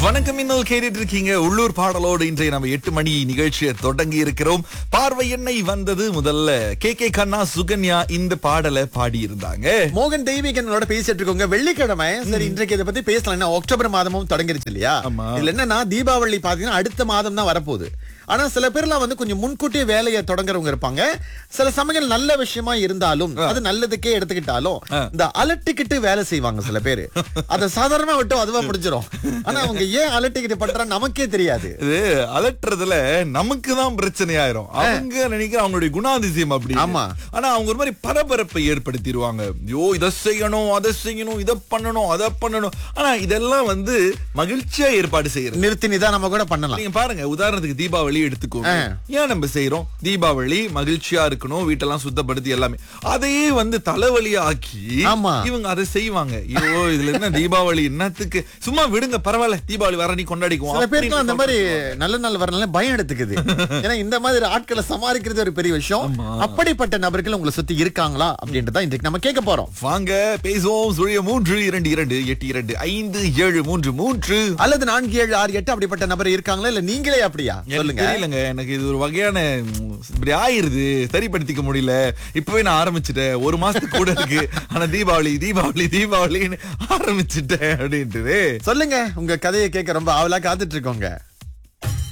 வணக்கம் இன்னும் கேட்டுட்டு இருக்கீங்க உள்ளூர் பாடலோடு இன்றைய நம்ம எட்டு மணி நிகழ்ச்சியை தொடங்கி இருக்கிறோம் பார்வை எண்ணெய் வந்தது முதல்ல கே கே கண்ணா சுகன்யா இந்த பாடலை பாடி இருந்தாங்க மோகன் தெய்வீகனோட பேசிட்டு இருக்கோங்க வெள்ளிக்கிழமை சரி இன்றைக்கு இதை பத்தி பேசலாம் என்ன அக்டோபர் மாதமும் தொடங்கிருச்சு இல்லையா ஆமா. இதுல என்னன்னா தீபாவளி பாத்தீங்கன்னா அடுத்த மாதம் தான் வரப்போகுது ஆனா சில பேர்லாம் வந்து கொஞ்சம் முன்கூட்டியே வேலையை தொடங்குறவங்க இருப்பாங்க சில சமயங்கள் நல்ல விஷயமா இருந்தாலும் அது நல்லதுக்கே எடுத்துக்கிட்டாலும் இந்த அலட்டிக்கிட்டு வேலை செய்வாங்க சில பேரு அதை சாதாரணமா விட்டு அதுவா முடிஞ்சிரும் ஆனா அவங்க ஏன் அலட்டிக்கிட்டு பண்றான்னு நமக்கே தெரியாது இது அலட்டுறதுல நமக்கு தான் பிரச்சனை ஆயிரும் அவங்க நினைக்கிற அவங்களுடைய குணாதிசயம் அப்படி ஆமா. ஆனா அவங்க ஒரு மாதிரி பரபரப்பை ஏற்படுத்திடுவாங்க ஐயோ இதை செய்யணும் அதை செய்யணும் இதை பண்ணணும் அதை பண்ணணும் ஆனா இதெல்லாம் வந்து மகிழ்ச்சியா ஏற்பாடு செய்யறது நிறுத்தி நிதானமா கூட பண்ணலாம் நீங்க பாருங்க உதாரணத்துக்கு தீபாவளி எடுத்துக்கோங்க ஏன் நம்ம செய்யறோம் தீபாவளி மகிழ்ச்சியா இருக்கணும் வீட்டெல்லாம் சுத்தப்படுத்தி எல்லாமே அதையே வந்து தலைவலியா ஆக்கி ஆமா. இவங்க அதை செய்வாங்க ஐயோ இதுல என்ன தீபாவளி என்னத்துக்கு சும்மா விடுங்க பரவாயில்ல தீபாவளி வர நீ கொண்டாடிக்குவோம் சில பேருக்கு அப்படின்னு அந்த மாதிரி நல்ல நாள் வரனால பயம் எடுத்துக்குது ஏன்னா இந்த மாதிரி ஆட்களை சமாளிக்கிறது ஒரு பெரிய விஷயம் அப்படிப்பட்ட நபர்கள் உங்களை சுத்தி இருக்காங்களா அப்படின்றத இன்றைக்கு நம்ம கேட்க போறோம் வாங்க பேசுவோம் சுழிய மூன்று இரண்டு இரண்டு எட்டு இரண்டு ஐந்து ஏழு மூன்று மூன்று அல்லது நான்கு ஏழு ஆறு எட்டு அப்படிப்பட்ட நபர் இருக்காங்களா இல்ல நீங்களே அப்படியா எனக்கு சொல்லுங்க தெரியலங்க எனக்கு இது ஒரு வகையான ம், இப்படி ஆயிருது சரிப்படுத்திக்க முடியல இப்பவே நான் ஆரம்பிச்சிட்டேன் ஒரு மாசத்துக்கு கூட இருக்கு ஆனா தீபாவளி தீபாவளி தீபாவளின்னு ஆரம்பிச்சிட்டேன் அப்படின்ட்டு சொல்லுங்க உங்க கதையை கேட்க ரொம்ப ஆவலா காத்துட்டு இருக்கோங்க